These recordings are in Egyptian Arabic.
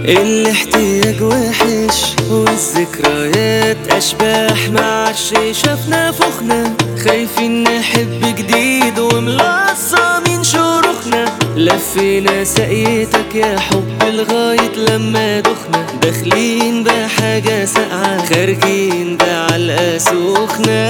الاحتياج وحش والذكريات اشباح معرفش شافنا فخنا خايفين نحب جديد وملصمين شروخنا لفينا سقيتك يا حب لغاية لما دخنا داخلين بحاجة ساقعة خارجين بعلقة سخنة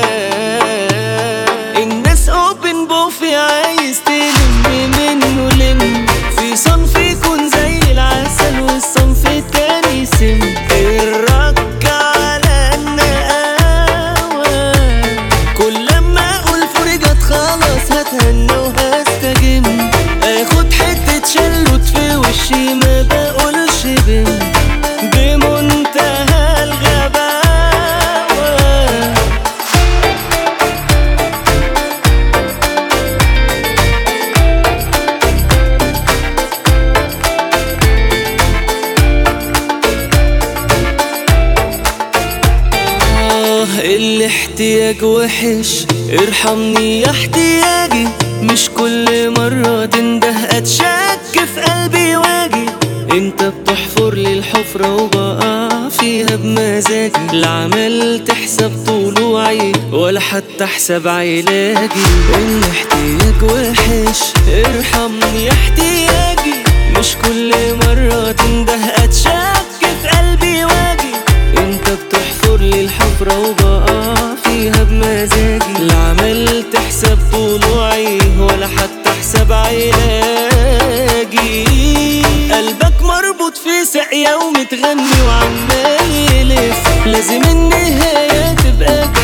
الناس اوبن بوفي عايز تلم منه لم في صنف يكون زي العسل والصنف التاني سم الرك على النقاوة كل لما اقول فرجت خلاص هتهنى وهستجم اخد حتة شلوت في وشي ما بقولش بم بمنتهى الغباوة آه الاحتياج وحش ارحمني يا احتياجي مش كل مرة تنده اتشك في قلبي واجي انت بتحفر لي الحفرة وبقع فيها بمزاجي لا عملت حساب طلوعي ولا حتى حساب علاجي الاحتياج وحش ارحمني يا احتياجي مش كل مرة تنده اتشك في قلبي واجي انت بتحفر لي الحفرة وبقع فيها بمزاجي لا عملت حساب طلوعي ولا حتى حساب علاجي قلبك مربوط في ساقية ومتغني وعمال يلف لازم النهاية تبقى